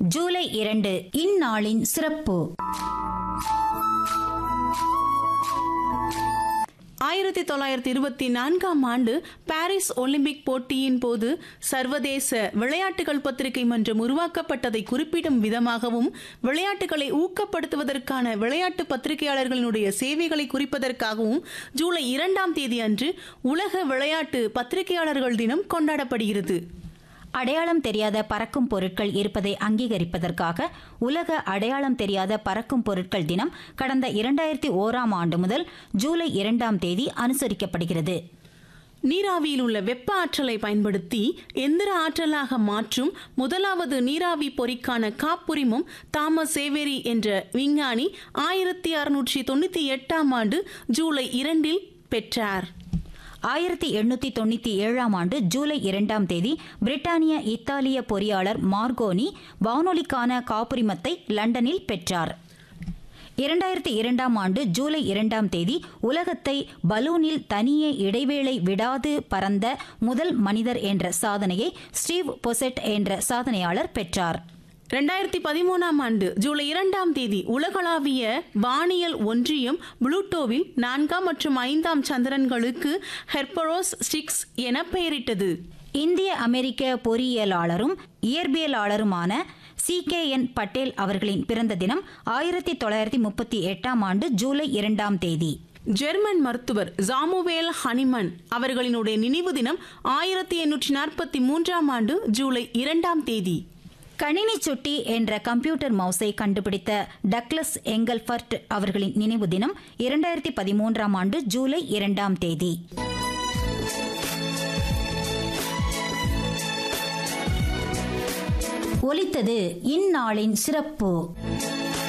ஜூலை இரண்டு இந்நாளின் சிறப்பு ஆயிரத்தி தொள்ளாயிரத்தி இருபத்தி நான்காம் ஆண்டு பாரிஸ் ஒலிம்பிக் போட்டியின் போது சர்வதேச விளையாட்டுகள் பத்திரிகை மன்றம் உருவாக்கப்பட்டதை குறிப்பிடும் விதமாகவும் விளையாட்டுகளை ஊக்கப்படுத்துவதற்கான விளையாட்டு பத்திரிகையாளர்களினுடைய சேவைகளை குறிப்பதற்காகவும் ஜூலை இரண்டாம் தேதி அன்று உலக விளையாட்டு பத்திரிகையாளர்கள் தினம் கொண்டாடப்படுகிறது அடையாளம் தெரியாத பறக்கும் பொருட்கள் இருப்பதை அங்கீகரிப்பதற்காக உலக அடையாளம் தெரியாத பறக்கும் பொருட்கள் தினம் கடந்த இரண்டாயிரத்தி ஓராம் ஆண்டு முதல் ஜூலை இரண்டாம் தேதி அனுசரிக்கப்படுகிறது நீராவியில் உள்ள வெப்ப ஆற்றலை பயன்படுத்தி எந்திர ஆற்றலாக மாற்றும் முதலாவது நீராவி பொறிக்கான காப்புரிமம் தாமஸ் சேவேரி என்ற விஞ்ஞானி ஆயிரத்தி அறுநூற்றி தொண்ணூற்றி எட்டாம் ஆண்டு ஜூலை இரண்டில் பெற்றார் ஆயிரத்தி எண்ணூத்தி தொண்ணூத்தி ஏழாம் ஆண்டு ஜூலை இரண்டாம் தேதி பிரிட்டானிய இத்தாலிய பொறியாளர் மார்கோனி வானொலிக்கான காப்புரிமத்தை லண்டனில் பெற்றார் இரண்டாயிரத்தி இரண்டாம் ஆண்டு ஜூலை இரண்டாம் தேதி உலகத்தை பலூனில் தனியே இடைவேளை விடாது பறந்த முதல் மனிதர் என்ற சாதனையை ஸ்டீவ் பொசெட் என்ற சாதனையாளர் பெற்றார் ரெண்டாயிரத்தி பதிமூணாம் ஆண்டு ஜூலை இரண்டாம் தேதி உலகளாவிய வானியல் ஒன்றியம் புளூட்டோவில் நான்காம் மற்றும் ஐந்தாம் சந்திரன்களுக்கு ஹெர்பரோஸ் ஸ்டிக்ஸ் என பெயரிட்டது இந்திய அமெரிக்க பொறியியலாளரும் இயற்பியலாளருமான சி கே என் பட்டேல் அவர்களின் பிறந்த தினம் ஆயிரத்தி தொள்ளாயிரத்தி முப்பத்தி எட்டாம் ஆண்டு ஜூலை இரண்டாம் தேதி ஜெர்மன் மருத்துவர் ஜாமுவேல் ஹனிமன் அவர்களினுடைய நினைவு தினம் ஆயிரத்தி எண்ணூற்றி நாற்பத்தி மூன்றாம் ஆண்டு ஜூலை இரண்டாம் தேதி கணினி சுட்டி என்ற கம்ப்யூட்டர் மவுஸை கண்டுபிடித்த டக்ளஸ் எங்கல்ஃபர்ட் அவர்களின் நினைவு தினம் இரண்டாயிரத்தி பதிமூன்றாம் ஆண்டு ஜூலை இரண்டாம் தேதி ஒலித்தது இந்நாளின் சிறப்பு